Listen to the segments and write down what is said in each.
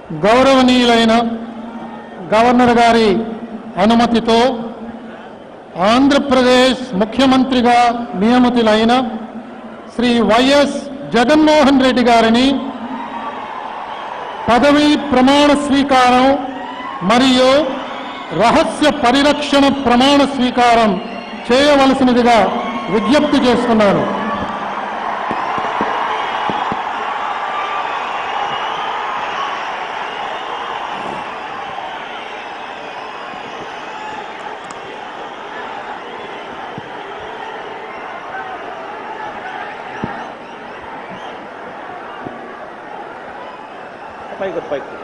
గౌరవనీయులైన గవర్నర్ గారి అనుమతితో ఆంధ్రప్రదేశ్ ముఖ్యమంత్రిగా నియమితులైన శ్రీ వైఎస్ జగన్మోహన్ రెడ్డి గారిని పదవీ ప్రమాణ స్వీకారం మరియు రహస్య పరిరక్షణ ప్రమాణ స్వీకారం చేయవలసినదిగా విజ్ఞప్తి చేస్తున్నాను పైకి పైకి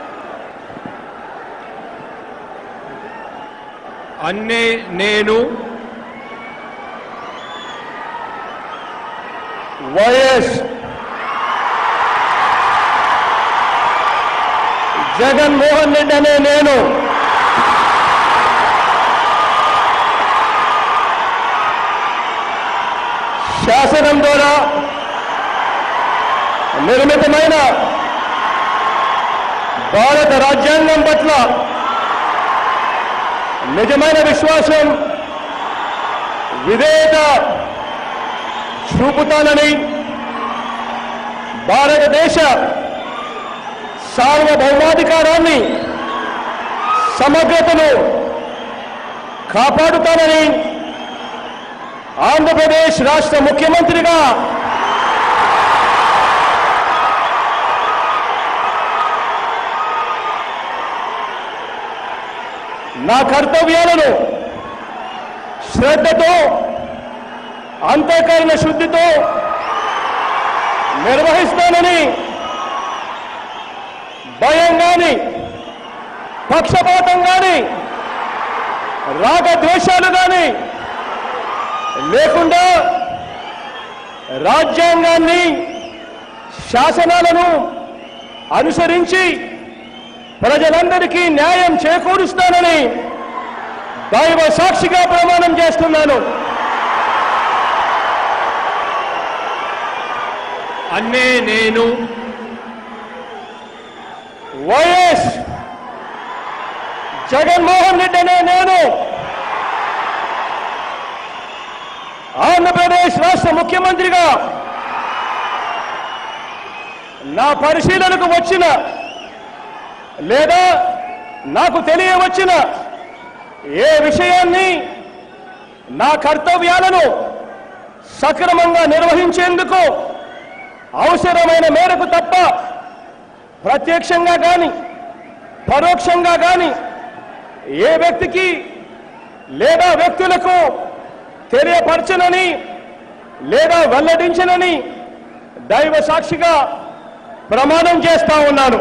అన్నే నేను వైఎస్ జగన్మోహన్ రెడ్డి అనే నేను శాసనం ద్వారా నిర్మితమైన భారత రాజ్యాంగం పట్ల నిజమైన విశ్వాసం విధేయత చూపుతానని భారతదేశ సార్వభౌమాధికారాన్ని సమగ్రతను కాపాడుతానని ఆంధ్రప్రదేశ్ రాష్ట్ర ముఖ్యమంత్రిగా నా కర్తవ్యాలను శ్రద్ధతో అంతఃకరణ శుద్ధితో నిర్వహిస్తానని భయం గాని పక్షపాతం గాని రాగద్వేషాలు గాని లేకుండా రాజ్యాంగాన్ని శాసనాలను అనుసరించి ప్రజలందరికీ న్యాయం చేకూరుస్తానని దైవ సాక్షిగా ప్రమాణం చేస్తున్నాను అన్నే నేను వైఎస్ జగన్మోహన్ రెడ్డి అనే నేను ఆంధ్రప్రదేశ్ రాష్ట్ర ముఖ్యమంత్రిగా నా పరిశీలనకు వచ్చిన లేదా నాకు తెలియవచ్చిన ఏ విషయాన్ని నా కర్తవ్యాలను సక్రమంగా నిర్వహించేందుకు అవసరమైన మేరకు తప్ప ప్రత్యక్షంగా కానీ పరోక్షంగా కానీ ఏ వ్యక్తికి లేదా వ్యక్తులకు తెలియపరచనని లేదా వెల్లడించనని దైవ సాక్షిగా ప్రమాణం చేస్తా ఉన్నాను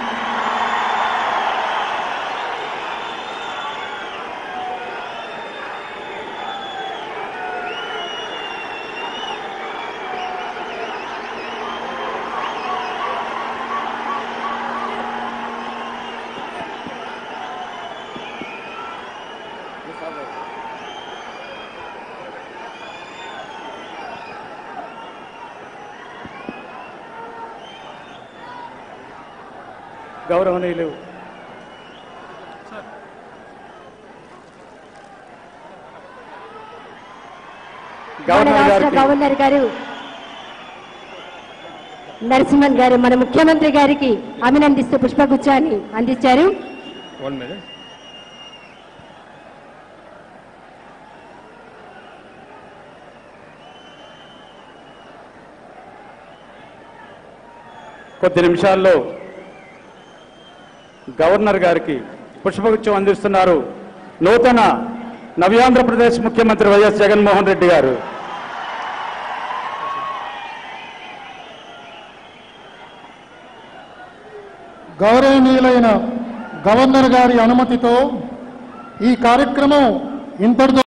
గౌరవనీయులు మన గవర్నర్ రాష్ట్ర గారికి గవర్నర్ గారు నరసింహన్ గారు మన ముఖ్యమంత్రి గారికి అభినందిస్తూ పుష్పగుచ్చాన్ని అందించారు వన్ మినిట్ కొద్ది నిమిషాల్లో గవర్నర్ గారికి పుష్పగుచ్చం అందిస్తున్నారు నూతన నవ్యాంధ్రప్రదేశ్ ముఖ్యమంత్రి వైఎస్ జగన్మోహన్ రెడ్డి గారు గౌరవనీయులైన గవర్నర్ గారి అనుమతితో ఈ కార్యక్రమం ఇంతటితో